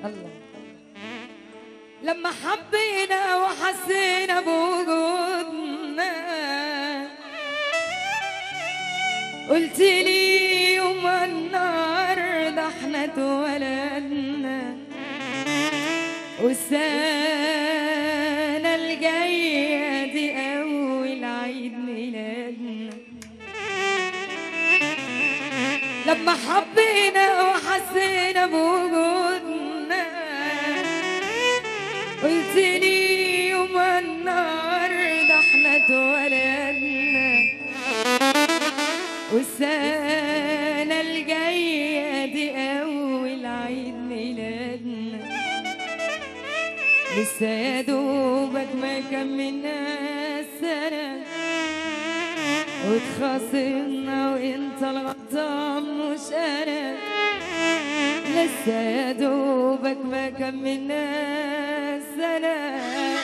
الله لما حبينا وحسينا بوجودنا قلت لي يوم النهارده احنا اتولدنا والسنة الجاية دي أول عيد ميلادنا لما حبينا وحسينا بوجودنا قلت لي يوم النهارده احنا اتولدنا والسنة الجاية دي أول عيد ميلادنا لسه يا دوبك ما كملنا السنة وتخاصمنا وانت الغلطان مش انا لسه يا دوبك ما كملنا السنة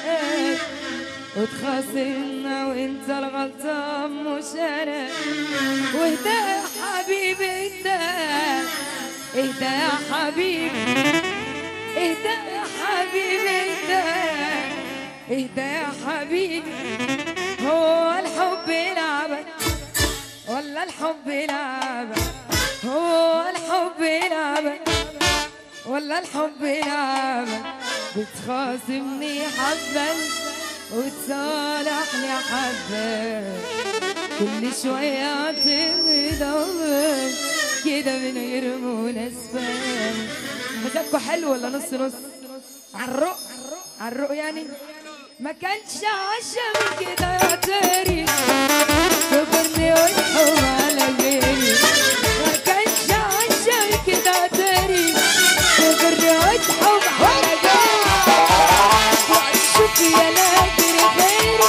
وتخاصمنا وانت الغلطان مش انا واهدى يا حبيبي اهدى اهدى يا حبيبي اهدى يا حبيبي اهدى اهدى يا حبيبي هو الحب لعبك ولا الحب لعبك هو الحب لعبك ولا الحب لعبك بتخاصمني حبا وتصالحني حبا كل شوية تغضب كده من غير مناسبة مزاجكوا حلو ولا نص نص عالرق عالرق يعني ما كانش عشم كده يا تاري تغني والحب على غيري ما كانش عشم كده يا تاري تغني والحب على غيري شوف يا نادر غيري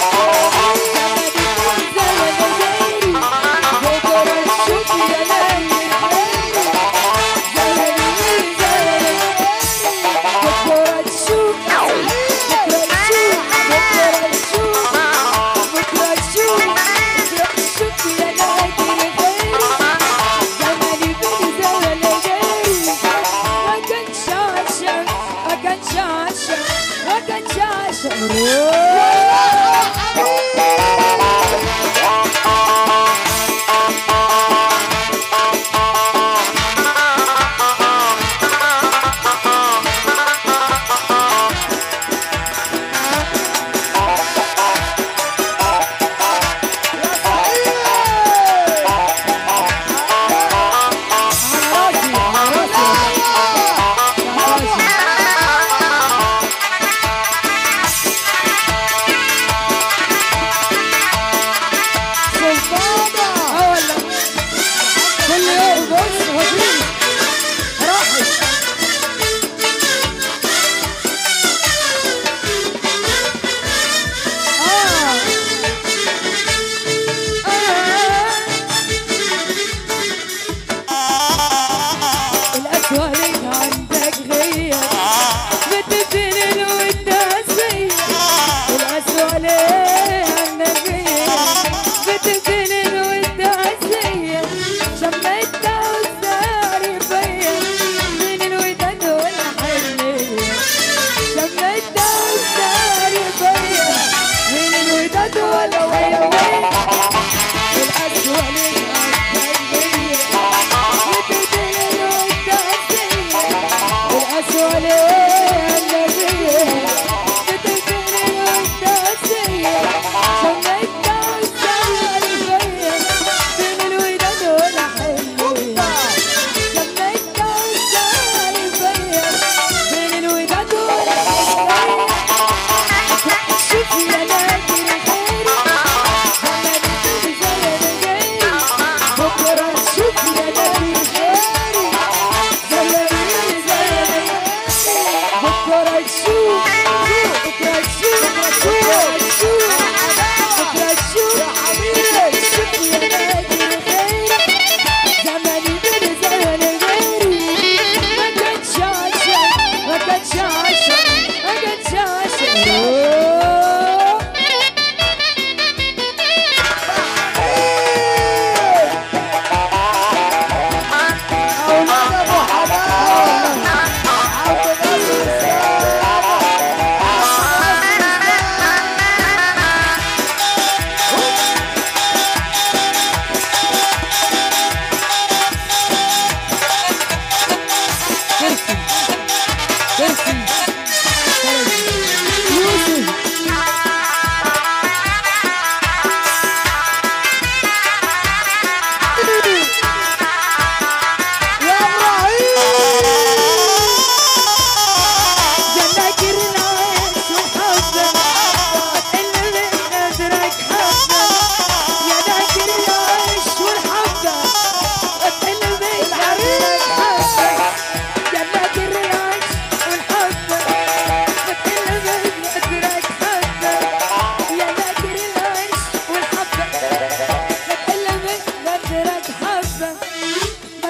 زمن غيري بكرة شوف يا نادر غيري زمن زمن بكرة تشوف بكرة تشوف بكرة تشوف بكرة تشوف بكرة تشوف يا نادر غيري زمني بين زمن غيري ما كانش عشان ما كانش عشان ما كانش عشان على راسي على راسي على راسي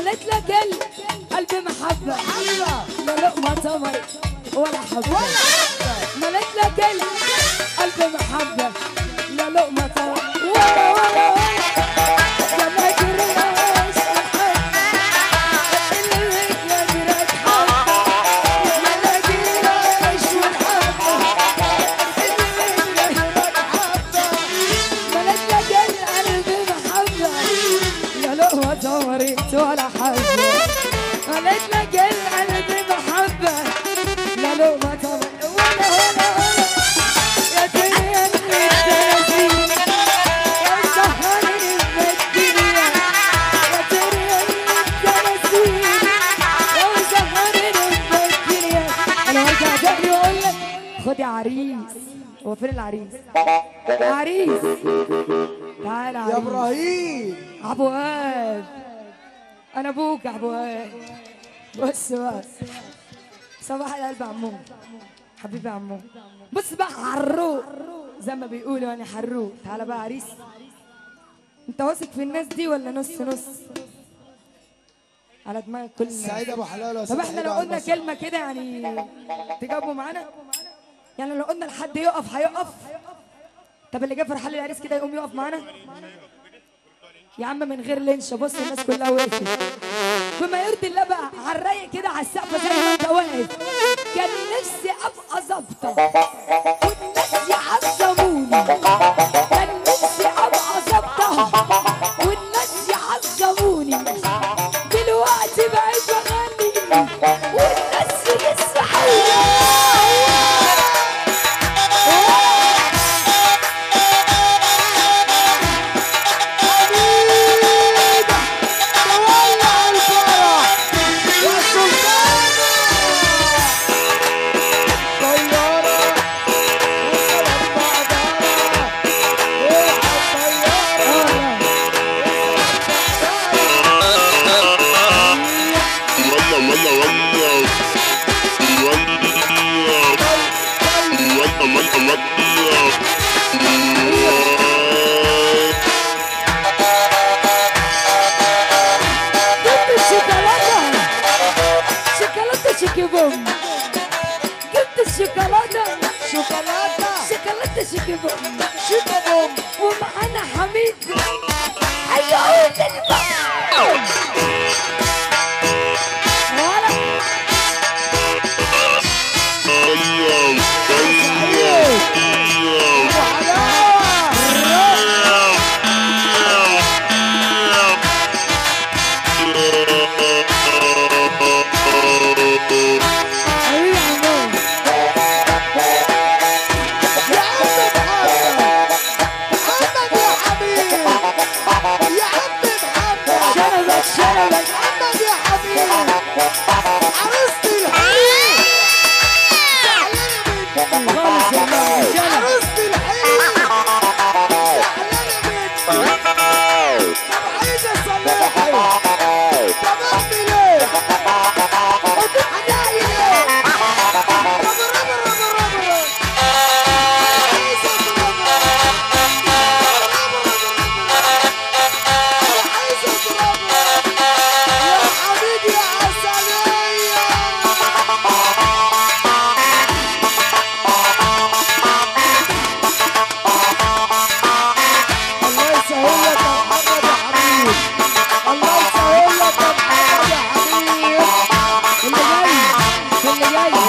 مليت لك القلب محبة حبة لا لقمة تمر ولا حبة ولا حبة مليت لك القلب محبة لا لقمة تمر ولا ولا ولا يا ما جريش الحب اللي هيك يا جريت حب يا ما جريش الحب اللي هيك يا جريت حب مليت لك القلب محبة لا لقمة تمرت ولا حبة مليت لك القلب محبة لا لقمة تمر ولا ولا ولا يا دنيا التنازيل يا سهرني بالدنيا يا دنيا التنازيل يا سهرني بالدنيا انا برجع تاني واقول لك خد يا عريس هو فين العريس؟ عريس تعال يا عريس ابراهيم ابو وهاب انا ابوك يا ابو وهاب بص بقى صباح القلب يا عمو حبيبي يا عمو بص بقى حروق زي ما بيقولوا انا حروق تعالى بقى عريس انت واثق في الناس دي ولا نص نص على دماغك كل الناس سعيد ابو حلال يا طب أستاذ احنا حبيبي لو على قلنا المسرح. كلمة كده يعني تجاوبوا معانا يعني لو قلنا لحد يقف هيقف طب اللي جه في رحال العريس كده يقوم يقف معانا يا عم من غير لينش بص الناس كلها وقفت بما يرضي الله بقى على الرايق كده على السقف زي ما انت واقف كان نفسي ابقى ظابطه والناس يعظموني كان نفسي ابقى ظابطه والناس يعظموني دلوقتي بقيت بغني والناس يسمعوني تولع الفرح يا سلطانة طيارة وصلت بعدها روح الطيارة جبت الشوكولاتة شوكولاتة شيكي بوم جبت الشوكولاتة شوكولاتة شوكولاتة شيكي بوم شيكا بوم ومعانا حميد هيقول لي بقى ولا ابو حلاوة حبيبي عمو يا عم محمد محمد يا حبيب يا عم محمد شنبك شنبك محمد يا حبيب عروستي الحبيب زعلانة خالص والله مني شنب عروستي الحبيب زعلانة مني طب عايزة اصلحي طب اعمل ايه؟ هتضحكي ليه؟ طب الربر ربر ربر عايزة اضربها عايزة اضربها يا حبيبي يا عسلية الله يسهل لك يا محمد يا حبيب الله يسهل لك يا محمد يا حبيب اللي جاي اللي جاي